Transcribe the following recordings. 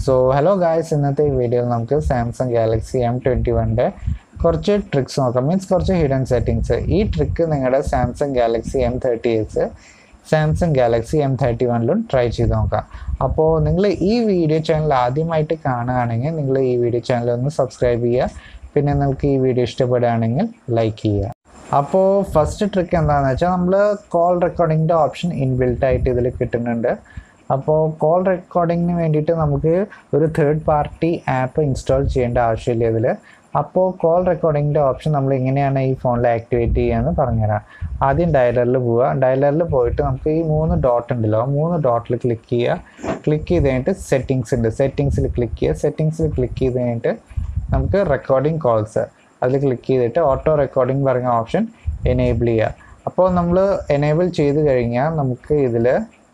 so hello guys ഇന്നത്തെ ഈ വീഡിയോയിൽ നമുക്ക് സാംസങ് ഗാലക്സി എം ട്വൻറ്റി വണ്ണിൻ്റെ കുറച്ച് ട്രിക്സ് നോക്കാം മീൻസ് കുറച്ച് ഹിഡൻ സെറ്റിങ്സ് ഈ ട്രിക്ക് നിങ്ങളുടെ Samsung Galaxy M thirty S Samsung Galaxy M thirty വണ്ണിലും ട്രൈ ചെയ്ത് നോക്കാം അപ്പോൾ നിങ്ങൾ ഈ വീഡിയോ ചാനൽ ആദ്യമായിട്ട് കാണുകയാണെങ്കിൽ നിങ്ങൾ ഈ വീഡിയോ ചാനൽ ഒന്ന് സബ്സ്ക്രൈബ് ചെയ്യുക പിന്നെ നിങ്ങൾക്ക് ഈ വീഡിയോ ഇഷ്ടപ്പെടുകയാണെങ്കിൽ ലൈക്ക് ചെയ്യുക അപ്പോൾ ഫസ്റ്റ് ട്രിക്ക് എന്താണെന്ന് വെച്ചാൽ നമ്മൾ കോൾ റെക്കോർഡിങ്ങിൻ്റെ ഓപ്ഷൻ ഇൻബിൽട്ട് ആയിട്ട് ഇതിൽ കിട്ടുന്നുണ്ട് അപ്പോൾ കോൾ റെക്കോർഡിങ്ങിന് വേണ്ടിയിട്ട് നമുക്ക് ഒരു തേർഡ് പാർട്ടി ആപ്പ് ഇൻസ്റ്റാൾ ചെയ്യേണ്ട ആവശ്യമില്ല ഇതിൽ അപ്പോൾ കോൾ റെക്കോർഡിങ്ങിൻ്റെ ഓപ്ഷൻ നമ്മൾ എങ്ങനെയാണ് ഈ ഫോണിൽ ആക്ടിവേറ്റ് ചെയ്യുകയെന്ന് പറഞ്ഞുതരാം ആദ്യം ഡയലറിൽ പോവുക ഡയലറിൽ പോയിട്ട് നമുക്ക് ഈ മൂന്ന് ഡോട്ട് ഉണ്ടല്ലോ ആ മൂന്ന് ഡോട്ടിൽ ക്ലിക്ക് ചെയ്യുക ക്ലിക്ക് ചെയ്ത് കഴിഞ്ഞിട്ട് സെറ്റിങ്സ് ഉണ്ട് സെറ്റിങ്സിൽ ക്ലിക്ക് ചെയ്യുക സെറ്റിങ്സിൽ ക്ലിക്ക് ചെയ്ത് കഴിഞ്ഞിട്ട് നമുക്ക് റെക്കോർഡിംഗ് കോൾസ് അതിൽ ക്ലിക്ക് ചെയ്തിട്ട് ഓട്ടോ റെക്കോർഡിംഗ് പറഞ്ഞ ഓപ്ഷൻ എനേബിൾ ചെയ്യുക അപ്പോൾ നമ്മൾ എനേബിൾ ചെയ്ത് കഴിഞ്ഞാൽ നമുക്ക് ഇതിൽ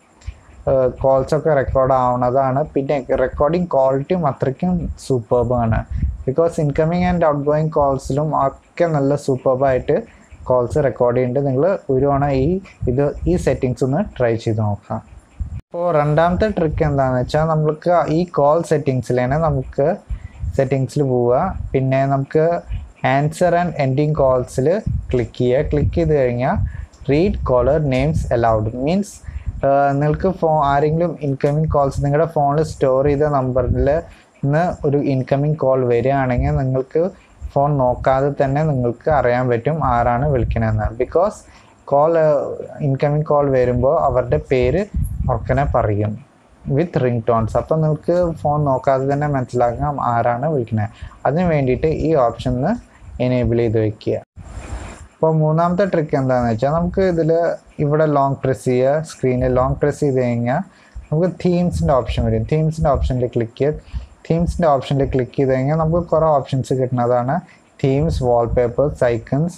കോൾസ് ഒക്കെ റെക്കോർഡ് ആവുന്നതാണ് പിന്നെ റെക്കോർഡിംഗ് ക്വാളിറ്റിയും അത്രയ്ക്കും സൂപ്പർബാണ് because incoming and outgoing കോൾസിലും ഒക്കെ നല്ല സൂപ്പർബായിട്ട് കോൾസ് റെക്കോർഡ് ചെയ്യുന്നുണ്ട് നിങ്ങൾ ഒരു തവണ ഈ ഇത് ഈ സെറ്റിങ്സ് ഒന്ന് ട്രൈ ചെയ്ത് നോക്കാം അപ്പോൾ രണ്ടാമത്തെ ട്രിക്ക് എന്താണെന്ന് വെച്ചാൽ നമുക്ക് ഈ കോൾ സെറ്റിങ്സിൽ തന്നെ നമുക്ക് സെറ്റിങ്സിൽ പോവുക പിന്നെ നമുക്ക് ആൻസർ ആൻഡ് എൻഡിങ് കോൾസിൽ ക്ലിക്ക് ചെയ്യുക ക്ലിക്ക് ചെയ്ത് കഴിഞ്ഞാൽ read caller names aloud means നിങ്ങൾക്ക് ഫോ ആരെങ്കിലും ഇൻകമിങ് കോൾസ് നിങ്ങളുടെ ഫോണിൽ സ്റ്റോർ ചെയ്ത നമ്പറിൽ നിന്ന് ഒരു ഇൻകമിങ് കോൾ വരികയാണെങ്കിൽ നിങ്ങൾക്ക് ഫോൺ നോക്കാതെ തന്നെ നിങ്ങൾക്ക് അറിയാൻ പറ്റും ആരാണ് വിളിക്കണമെന്ന് ബിക്കോസ് കോൾ ഇൻകമിങ് കോൾ വരുമ്പോൾ അവരുടെ പേര് ഉറക്കനെ പറയും വിത്ത് റിംഗ് ടോൺസ് അപ്പോൾ നിങ്ങൾക്ക് ഫോൺ നോക്കാതെ തന്നെ മനസ്സിലാക്കാം ആരാണ് വിളിക്കുന്നത് അതിന് വേണ്ടിയിട്ട് ഈ ഓപ്ഷൻ എനേബിൾ ചെയ്ത് വെക്കുക അപ്പോൾ മൂന്നാമത്തെ ട്രിക്ക് എന്താണെന്ന് വെച്ചാൽ നമുക്ക് ഇതിൽ ഇവിടെ ലോങ് പ്രസ് ചെയ്യുക സ്ക്രീനിൽ ലോങ് പ്രസ് ചെയ്ത് കഴിഞ്ഞാൽ നമുക്ക് തീംസിൻ്റെ ഓപ്ഷൻ വരും തീംസിൻ്റെ ഓപ്ഷനിൽ ക്ലിക്ക് ചെയ്യുക തീംസിൻ്റെ ഓപ്ഷനിൽ ക്ലിക്ക് ചെയ്ത് കഴിഞ്ഞാൽ നമുക്ക് കുറേ ഓപ്ഷൻസ് കിട്ടുന്നതാണ് themes wallpapers icons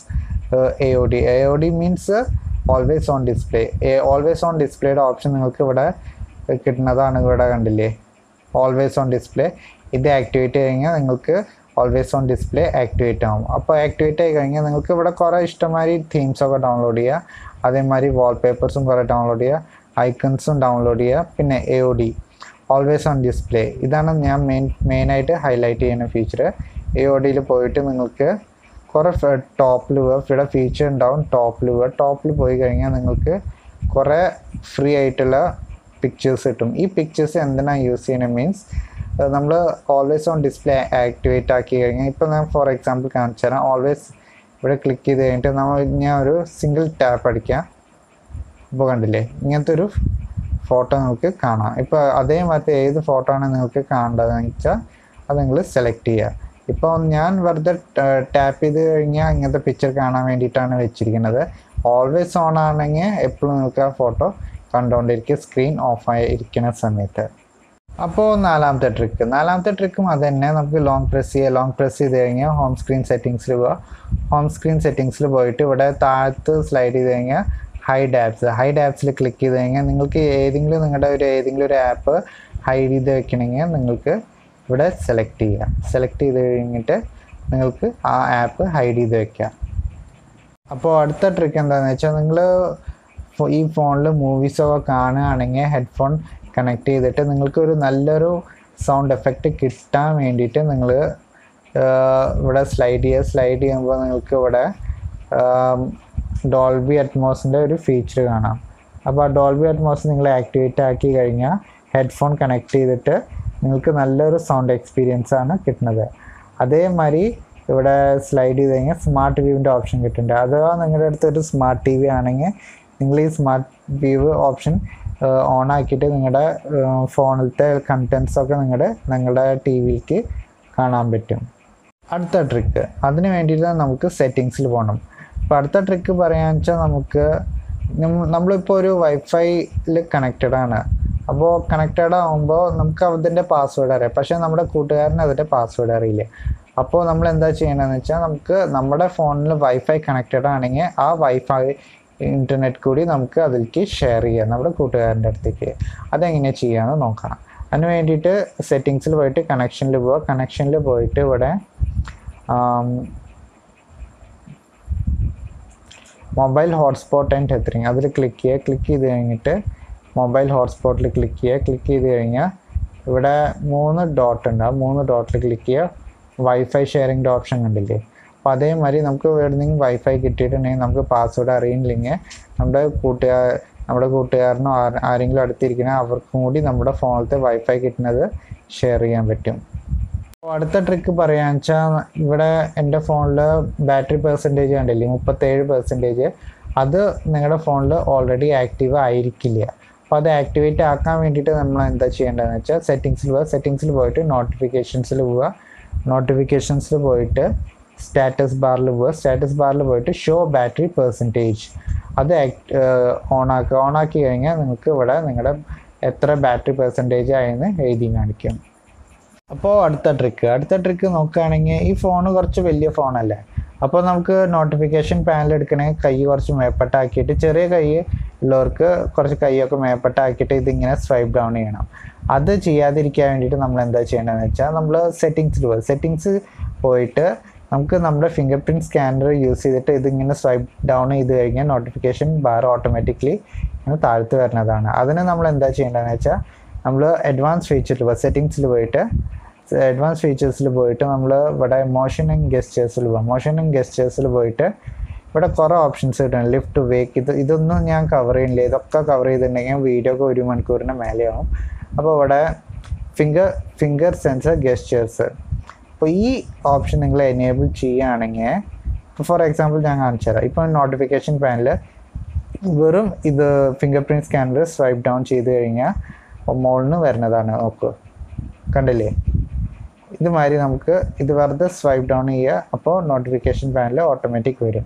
A O D A O D means always on display always on ഡിസ്പ്ലേയുടെ ഓപ്ഷൻ നിങ്ങൾക്ക് ഇവിടെ കിട്ടുന്നതാണ് ഇവിടെ കണ്ടില്ലേ ഓൾവേസ് ഓൺ ഡിസ്പ്ലേ ഇത് ആക്ടിവേറ്റ് കഴിഞ്ഞാൽ നിങ്ങൾക്ക് ഓൾവേസ് ഓൺ ഡിസ്പ്ലേ ആക്ടിവേറ്റ് ആവും അപ്പോൾ ആക്ടിവേറ്റ് ആയി കഴിഞ്ഞാൽ നിങ്ങൾക്ക് ഇവിടെ കുറേ ഇഷ്ടമാതിരി തീംസൊക്കെ ഡൗൺലോഡ് ചെയ്യുക അതേമാതിരി വാൾപേപ്പേഴ്സും കുറേ ഡൗൺലോഡ് ചെയ്യുക ഐക്കൺസും ഡൗൺലോഡ് ചെയ്യുക പിന്നെ A O D always on display ഇതാണ് ഞാൻ മെയിൻ മെയിനായിട്ട് ഹൈലൈറ്റ് ചെയ്യുന്ന ഫീച്ചർ എ ഒ ഡിയിൽ പോയിട്ട് നിങ്ങൾക്ക് കുറേ ടോപ്പിൽ പോവുക ഇവിടെ ഫീച്ചർ ഉണ്ടാവും ടോപ്പിൽ പോവുക ടോപ്പിൽ പോയി കഴിഞ്ഞാൽ നിങ്ങൾക്ക് കുറേ ഫ്രീ ആയിട്ടുള്ള പിക്ചേഴ്സ് കിട്ടും ഈ പിക്ചേഴ്സ് എന്തിനാണ് യൂസ് ചെയ്യുന്നത് മീൻസ് നമ്മൾ ഓൾവേസ് ഓൺ ഡിസ്പ്ലേ ആക്ടിവേറ്റ് ആക്കി കഴിഞ്ഞാൽ ഇപ്പോൾ ഞാൻ ഫോർ എക്സാമ്പിൾ കാണിച്ചു തരാം ഓൾവേസ് ഇവിടെ ക്ലിക്ക് ചെയ്ത് കഴിഞ്ഞിട്ട് നമ്മൾ ഞാൻ ഒരു സിംഗിൾ ടാപ്പ് അടിക്കാം ഇപ്പോൾ കണ്ടില്ലേ ഇങ്ങനത്തെ ഒരു ഫോട്ടോ നിങ്ങൾക്ക് കാണാം ഇപ്പോൾ അതേമാതിരി ഏത് ഫോട്ടോ ആണ് നിങ്ങൾക്ക് കാണേണ്ടതെന്ന് വെച്ചാൽ അത് നിങ്ങൾ സെലക്ട് ചെയ്യുക ഇപ്പോൾ ഞാൻ വെറുതെ ടാപ്പ് ചെയ്ത് കഴിഞ്ഞാൽ ഇങ്ങനത്തെ പിക്ചർ കാണാൻ വേണ്ടിയിട്ടാണ് വെച്ചിരിക്കുന്നത് ഓൾവേസ് ഓൺ ആണെങ്കിൽ എപ്പോഴും നിങ്ങൾക്ക് ആ ഫോട്ടോ കണ്ടുകൊണ്ടിരിക്കുക സ്ക്രീൻ ഓഫ് ആയി ഇരിക്കുന്ന സമയത്ത് അപ്പോൾ നാലാമത്തെ ട്രിക്ക് നാലാമത്തെ ട്രിക്കും അത് തന്നെ നമുക്ക് ലോങ് പ്രസ് ചെയ്യുക ലോങ് പ്രസ് ചെയ്ത് കഴിഞ്ഞാൽ ഹോം സ്ക്രീൻ സെറ്റിങ്സിൽ പോവുക ഹോം സ്ക്രീൻ സെറ്റിങ്സിൽ പോയിട്ട് ഇവിടെ താഴത്ത് സ്ലൈഡ് ചെയ്ത് കഴിഞ്ഞാൽ ഹൈഡ് ആപ്സ് ഹൈഡ് ആപ്സിൽ ക്ലിക്ക് ചെയ്ത് കഴിഞ്ഞാൽ നിങ്ങൾക്ക് ഏതെങ്കിലും നിങ്ങളുടെ ഒരു ഏതെങ്കിലും ഒരു ആപ്പ് ഹൈഡ് ചെയ്ത് വെക്കണമെങ്കിൽ നിങ്ങൾക്ക് ഇവിടെ സെലക്ട് ചെയ്യുക സെലക്ട് ചെയ്ത് കഴിഞ്ഞിട്ട് നിങ്ങൾക്ക് ആ ആപ്പ് ഹൈഡ് ചെയ്ത് വെക്കുക അപ്പോൾ അടുത്ത ട്രിക്ക് എന്താണെന്ന് വെച്ചാൽ നിങ്ങൾ ഈ ഫോണിൽ മൂവീസൊക്കെ കാണുകയാണെങ്കിൽ ഹെഡ്ഫോൺ കണക്ട് ചെയ്തിട്ട് നിങ്ങൾക്ക് ഒരു നല്ലൊരു സൗണ്ട് എഫക്റ്റ് കിട്ടാൻ വേണ്ടിയിട്ട് നിങ്ങൾ ഇവിടെ സ്ലൈഡ് ചെയ്യുക സ്ലൈഡ് ചെയ്യുമ്പോൾ നിങ്ങൾക്ക് ഇവിടെ ഡോൾബി അറ്റ്മോസിൻ്റെ ഒരു ഫീച്ചർ കാണാം അപ്പോൾ ആ ഡോൾബി അറ്റ്മോസ് നിങ്ങൾ ആക്ടിവേറ്റ് ആക്കി കഴിഞ്ഞാൽ ഹെഡ്ഫോൺ കണക്ട് ചെയ്തിട്ട് നിങ്ങൾക്ക് നല്ലൊരു സൗണ്ട് എക്സ്പീരിയൻസ് ആണ് കിട്ടുന്നത് അതേമാതിരി ഇവിടെ സ്ലൈഡ് ചെയ്ത് കഴിഞ്ഞാൽ സ്മാർട്ട് വ്യൂവിൻ്റെ ഓപ്ഷൻ കിട്ടുന്നുണ്ട് അഥവാ നിങ്ങളുടെ അടുത്ത് ഒരു സ്മാർട്ട് ടി വി ആണെങ്കിൽ നിങ്ങൾ ഈ സ്മാർട്ട് വ്യൂ ഓപ്ഷൻ ഓൺ ആക്കിയിട്ട് നിങ്ങളുടെ ഫോണിലത്തെ കണ്ടൻസ് ഒക്കെ നിങ്ങളുടെ നിങ്ങളുടെ ടി വിക്ക് കാണാൻ പറ്റും അടുത്ത ട്രിക്ക് അതിന് വേണ്ടിയിട്ട് നമുക്ക് സെറ്റിങ്സിൽ പോകണം അപ്പോൾ അടുത്ത ട്രിക്ക് പറയാന്ന് വെച്ചാൽ നമുക്ക് നമ്മളിപ്പോൾ ഒരു വൈഫൈയിൽ കണക്റ്റഡ് ആണ് അപ്പോൾ കണക്റ്റഡ് ആകുമ്പോൾ നമുക്ക് അതിൻ്റെ പാസ്വേഡ് അറിയാം പക്ഷേ നമ്മുടെ കൂട്ടുകാരന് അതിൻ്റെ പാസ്വേഡ് അറിയില്ല അപ്പോൾ നമ്മൾ എന്താ ചെയ്യണമെന്ന് വെച്ചാൽ നമുക്ക് നമ്മുടെ ഫോണിൽ വൈഫൈ കണക്റ്റഡ് ആണെങ്കിൽ ആ വൈഫൈ ഇൻ്റർനെറ്റ് കൂടി നമുക്ക് അതിലേക്ക് ഷെയർ ചെയ്യാം നമ്മുടെ കൂട്ടുകാരൻ്റെ അടുത്തേക്ക് അതെങ്ങനെയാണ് ചെയ്യാമെന്ന് നോക്കാം അതിന് വേണ്ടിയിട്ട് സെറ്റിങ്സിൽ പോയിട്ട് കണക്ഷനിൽ പോവുക കണക്ഷനിൽ പോയിട്ട് ഇവിടെ മൊബൈൽ ഹോട്ട്സ്പോട്ട് ആൻഡ് ടെത്തറിങ് അതിൽ ക്ലിക്ക് ചെയ്യുക ക്ലിക്ക് ചെയ്ത് കഴിഞ്ഞിട്ട് മൊബൈൽ ഹോട്ട്സ്പോട്ടിൽ ക്ലിക്ക് ചെയ്യുക ക്ലിക്ക് ചെയ്ത് കഴിഞ്ഞാൽ ഇവിടെ മൂന്ന് ഡോട്ട് ഉണ്ട് ആ മൂന്ന് ഡോട്ടിൽ ക്ലിക്ക് ചെയ്യുക വൈഫൈ ഷെയറിങ്ങിൻ്റെ ഓപ്ഷൻ കണ്ടില്ലേ അപ്പോൾ അതേമാതിരി നമുക്ക് എവിടെന്നെങ്കിലും വൈഫൈ കിട്ടിയിട്ടുണ്ടെങ്കിൽ നമുക്ക് പാസ്വേഡ് അറിയില്ലെങ്കിൽ നമ്മുടെ കൂട്ടുകാർ നമ്മുടെ കൂട്ടുകാരനോ ആര- ആരെങ്കിലും അടുത്തിരിക്കുന്ന അവർക്കും കൂടി നമ്മുടെ ഫോണിലത്തെ വൈഫൈ കിട്ടുന്നത് ഷെയർ ചെയ്യാൻ പറ്റും അപ്പോൾ അടുത്ത ട്രിക്ക് പറയാന്ന് വെച്ചാൽ ഇവിടെ എൻ്റെ ഫോണിൽ ബാറ്ററി പെർസെൻറ്റേജ് കണ്ടില്ലേ മുപ്പത്തേഴ് പെർസെൻറ്റേജ് അത് നിങ്ങളുടെ ഫോണിൽ ഓൾറെഡി ആക്റ്റീവ് ആയിരിക്കില്ല അപ്പോൾ അത് ആക്ടിവേറ്റ് ആക്കാൻ വേണ്ടിയിട്ട് നമ്മൾ എന്താ ചെയ്യേണ്ടതെന്ന് വെച്ചാൽ സെറ്റിങ്സിൽ പോവുക സെറ്റിങ്സിൽ പോയിട്ട് നോട്ടിഫിക്കേഷൻസിൽ പോവുക നോട്ടിഫിക്കേഷൻസിൽ പോയിട്ട് സ്റ്റാറ്റസ് ബാറിൽ പോവുക സ്റ്റാറ്റസ് ബാറിൽ പോയിട്ട് ഷോ ബാറ്ററി പെർസെൻറ്റേജ് അത് ഓൺ ആക്കുക ഓൺ ആക്കി കഴിഞ്ഞാൽ നിങ്ങൾക്ക് ഇവിടെ നിങ്ങളുടെ എത്ര ബാറ്ററി പെർസെൻറ്റേജ് ആയെന്ന് എഴുതി കാണിക്കും അപ്പോൾ അടുത്ത ട്രിക്ക് അടുത്ത ട്രിക്ക് നോക്കുകയാണെങ്കിൽ ഈ ഫോൺ കുറച്ച് വലിയ ഫോണല്ലേ അപ്പോൾ നമുക്ക് നോട്ടിഫിക്കേഷൻ പാനൽ എടുക്കണമെങ്കിൽ കൈ കുറച്ച് മേപ്പെട്ടാക്കിയിട്ട് ചെറിയ കൈ ഉള്ളവർക്ക് കുറച്ച് കൈയൊക്കെ മേപ്പെട്ടാക്കിയിട്ട് ഇതിങ്ങനെ സ്വൈപ്പ് ഡൗൺ ചെയ്യണം അത് ചെയ്യാതിരിക്കാൻ വേണ്ടിയിട്ട് നമ്മൾ എന്താ ചെയ്യേണ്ടതെന്ന് വെച്ചാൽ നമ്മൾ സെറ്റിങ്സിൽ പോകും സെറ്റിങ്സ് പോയിട്ട് നമുക്ക് നമ്മുടെ ഫിംഗർ പ്രിൻറ്റ് സ്കാനർ യൂസ് ചെയ്തിട്ട് ഇതിങ്ങനെ സ്വൈപ്പ് ഡൗൺ ചെയ്ത് കഴിഞ്ഞാൽ നോട്ടിഫിക്കേഷൻ ബാർ ഓട്ടോമാറ്റിക്കലി ഇങ്ങനെ താഴ്ത്ത് വരുന്നതാണ് അതിന് നമ്മൾ എന്താ ചെയ്യേണ്ടതെന്ന് വെച്ചാൽ നമ്മൾ അഡ്വാൻസ് ഫീച്ചറിൽ പോകുക സെറ്റിങ്സിൽ പോയിട്ട് അഡ്വാൻസ് ഫീച്ചേഴ്സിൽ പോയിട്ട് നമ്മൾ ഇവിടെ മോഷൻ ആൻഡ് ഗസ്റ്റേഴ്സിൽ പോകാം മോഷൻ ആൻഡ് ഗസ്റ്റേഴ്സിൽ പോയിട്ട് ഇവിടെ കുറേ ഓപ്ഷൻസ് കിട്ടും ലിഫ്റ്റ് വേക്ക് ഇത് ഇതൊന്നും ഞാൻ കവർ ചെയ്യുന്നില്ല ഇതൊക്കെ കവർ ചെയ്തിട്ടുണ്ടെങ്കിൽ വീഡിയോ ഒക്കെ ഒരു മണിക്കൂറിന് മേലെയാവും അപ്പോൾ ഇവിടെ ഫിംഗർ ഫിംഗർ സെൻസർ ഗസ്റ്റേഴ്സ് അപ്പോൾ ഈ ഓപ്ഷൻ നിങ്ങൾ എനേബിൾ ചെയ്യുകയാണെങ്കിൽ ഇപ്പോൾ ഫോർ എക്സാമ്പിൾ ഞാൻ കാണിച്ചു തരാം ഇപ്പോൾ നോട്ടിഫിക്കേഷൻ പാനൽ വെറും ഇത് fingerprint scanner swipe down ചെയ്ത് കഴിഞ്ഞാൽ മുകളിൽ നിന്ന് വരുന്നതാണ് നോക്ക് കണ്ടില്ലേ ഇതുമാതിരി നമുക്ക് ഇത് വെറുതെ സ്വൈപ്പ് ഡൗൺ ചെയ്യുക അപ്പോൾ നോട്ടിഫിക്കേഷൻ പാനൽ ഓട്ടോമാറ്റിക് വരും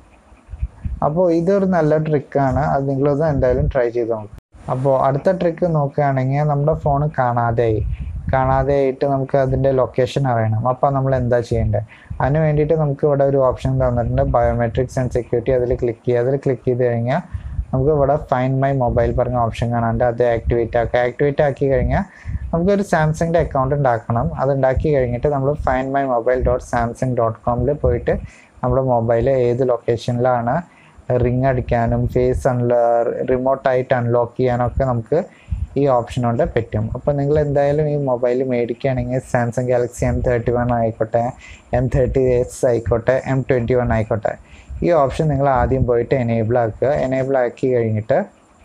അപ്പോൾ ഇതൊരു നല്ല ട്രിക്കാണ് അത് നിങ്ങളത് എന്തായാലും ട്രൈ ചെയ്ത് നോക്കുക അപ്പോൾ അടുത്ത ട്രിക്ക് നോക്കുകയാണെങ്കിൽ നമ്മുടെ ഫോൺ കാണാതെയായി കാണാതെ ആയിട്ട് നമുക്ക് അതിൻ്റെ ലൊക്കേഷൻ അറിയണം അപ്പോൾ നമ്മൾ എന്താ ചെയ്യേണ്ടത് അതിന് വേണ്ടിയിട്ട് നമുക്ക് ഇവിടെ ഒരു ഓപ്ഷൻ തന്നിട്ടുണ്ട് ബയോമെട്രിക്സ് ആൻഡ് സെക്യൂരിറ്റി അതിൽ ക്ലിക്ക് ചെയ്യുക അതിൽ ക്ലിക്ക് ചെയ്ത് കഴിഞ്ഞാൽ നമുക്ക് ഇവിടെ ഫൈൻ മൈ മൊബൈൽ പറഞ്ഞ ഓപ്ഷൻ കാണാണ്ട് അത് ആക്ടിവേറ്റ് ആക്കുക ആക്ടിവേറ്റ് ആക്കി കഴിഞ്ഞാൽ നമുക്കൊരു സാംസങ്ങിൻ്റെ അക്കൗണ്ട് ഉണ്ടാക്കണം അത് ഉണ്ടാക്കി കഴിഞ്ഞിട്ട് നമ്മൾ find my mobile dot Samsung dot കോമിൽ പോയിട്ട് നമ്മുടെ മൊബൈൽ ഏത് ലൊക്കേഷനിലാണ് റിങ് അടിക്കാനും ഫേസ് അൺലോ റിമോട്ടായിട്ട് അൺലോക്ക് ചെയ്യാനൊക്കെ നമുക്ക് ഈ ഓപ്ഷൻ കൊണ്ട് പറ്റും അപ്പോൾ നിങ്ങൾ എന്തായാലും ഈ മൊബൈൽ മേടിക്കുകയാണെങ്കിൽ Samsung Galaxy M thirty one ആയിക്കോട്ടെ എം തേർട്ടി എസ് ആയിക്കോട്ടെ എം ട്വൻറ്റി വൺ ആയിക്കോട്ടെ ഈ ഓപ്ഷൻ നിങ്ങൾ ആദ്യം പോയിട്ട് എനേബിൾ ആക്കുക എനേബിൾ ആക്കി കഴിഞ്ഞിട്ട്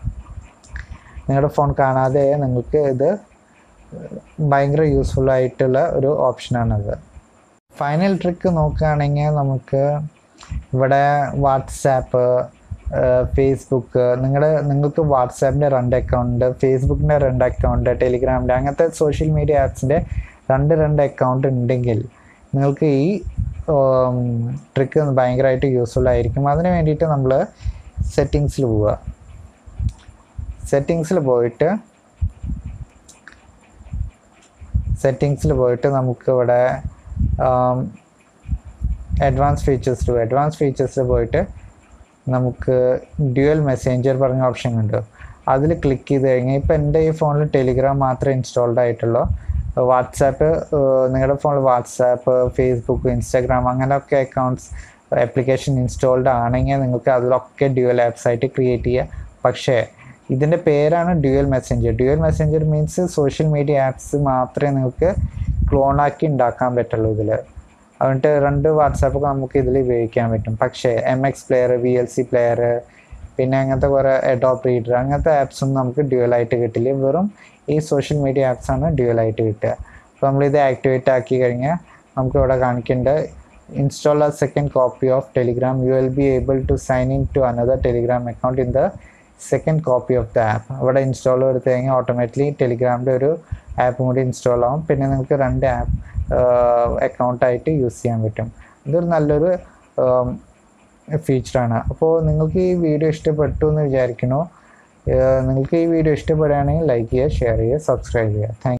നിങ്ങളുടെ ഫോൺ കാണാതെ നിങ്ങൾക്ക് ഇത് ഭയങ്കര യൂസ്ഫുൾ ആയിട്ടുള്ള ഒരു ഓപ്ഷനാണത് ഫൈനൽ ട്രിക്ക് നോക്കുകയാണെങ്കിൽ നമുക്ക് ഇവിടെ വാട്സാപ്പ് ഫേസ്ബുക്ക് നിങ്ങളുടെ നിങ്ങൾക്ക് വാട്സാപ്പിൻ്റെ രണ്ട് അക്കൗണ്ട് ഫേസ്ബുക്കിൻ്റെ രണ്ട് അക്കൗണ്ട് ടെലിഗ്രാമിൻ്റെ അങ്ങനത്തെ സോഷ്യൽ മീഡിയ ആപ്സിൻ്റെ രണ്ട് രണ്ട് അക്കൗണ്ട് ഉണ്ടെങ്കിൽ നിങ്ങൾക്ക് ഈ ട്രിക്ക് ഭയങ്കരമായിട്ട് യൂസ്ഫുൾ ആയിരിക്കും അതിന് വേണ്ടിയിട്ട് നമ്മൾ സെറ്റിങ്സിൽ പോവുക സെറ്റിങ്സിൽ പോയിട്ട് സെറ്റിങ്സിൽ പോയിട്ട് നമുക്ക് ഇവിടെ അഡ്വാൻസ് ഫീച്ചേഴ്സ് ടു അഡ്വാൻസ് ഫീച്ചേഴ്സിൽ പോയിട്ട് നമുക്ക് ഡ്യുവൽ മെസ്സേഞ്ചർ പറഞ്ഞ ഓപ്ഷൻ ഉണ്ട് അതിൽ ക്ലിക്ക് ചെയ്ത് കഴിഞ്ഞാൽ ഇപ്പോൾ എൻ്റെ ഈ ഫോണിൽ ടെലിഗ്രാം മാത്രമേ ഇൻസ്റ്റാൾഡ് ആയിട്ടുള്ളൂ വാട്സാപ്പ് നിങ്ങളുടെ ഫോണിൽ വാട്സാപ്പ് ഫേസ്ബുക്ക് ഇൻസ്റ്റാഗ്രാം അങ്ങനെയൊക്കെ അക്കൗണ്ട്സ് ആപ്ലിക്കേഷൻ ഇൻസ്റ്റാൾഡ് ആണെങ്കിൽ നിങ്ങൾക്ക് അതിലൊക്കെ ഡ്യുവൽ ആപ്സ് ആയിട്ട് ക്രിയേറ്റ് ചെയ്യുക പക്ഷേ ഇതിൻ്റെ പേരാണ് dual messenger dual messenger means social media apps മാത്രമേ നിങ്ങൾക്ക് ക്ലോണാക്കി ഉണ്ടാക്കാൻ പറ്റുള്ളൂ ഇതിൽ അതുകൊണ്ട് രണ്ട് വാട്സാപ്പൊക്കെ നമുക്ക് ഇതിൽ ഉപയോഗിക്കാൻ പറ്റും പക്ഷേ M X player V L C player പിന്നെ അങ്ങനത്തെ കുറേ എഡോപ്പ് റീഡർ അങ്ങനത്തെ ആപ്സൊന്നും നമുക്ക് ഡ്യുവലായിട്ട് കിട്ടില്ല വെറും ഈ സോഷ്യൽ മീഡിയ ആപ്സാണ് ഡ്യുവലായിട്ട് കിട്ടുക അപ്പോൾ നമ്മളിത് ആക്ടിവേറ്റ് ആക്കി കഴിഞ്ഞാൽ നമുക്ക് ഇവിടെ കാണിക്കേണ്ട install a second copy of Telegram you will be able to sign in to another Telegram account in the second copy of the app അവിടെ ഇൻസ്റ്റാൾ എടുത്തു കഴിഞ്ഞാൽ ഓട്ടോമാറ്റിക്കലി ടെലിഗ്രാമിൻ്റെ ഒരു ആപ്പും കൂടി ഇൻസ്റ്റാൾ ആവും പിന്നെ നിങ്ങൾക്ക് രണ്ട് ആപ്പ് അക്കൗണ്ടായിട്ട് യൂസ് ചെയ്യാൻ പറ്റും ഇതൊരു നല്ലൊരു ഫീച്ചറാണ് അപ്പോൾ നിങ്ങൾക്ക് ഈ വീഡിയോ ഇഷ്ടപ്പെട്ടു എന്ന് വിചാരിക്കുന്നു നിങ്ങൾക്ക് ഈ വീഡിയോ ഇഷ്ടപ്പെടുകയാണെങ്കിൽ ലൈക്ക് ചെയ്യുക ഷെയർ ചെയ്യുക സബ്സ്ക്രൈബ് ചെയ്യുക താങ്ക്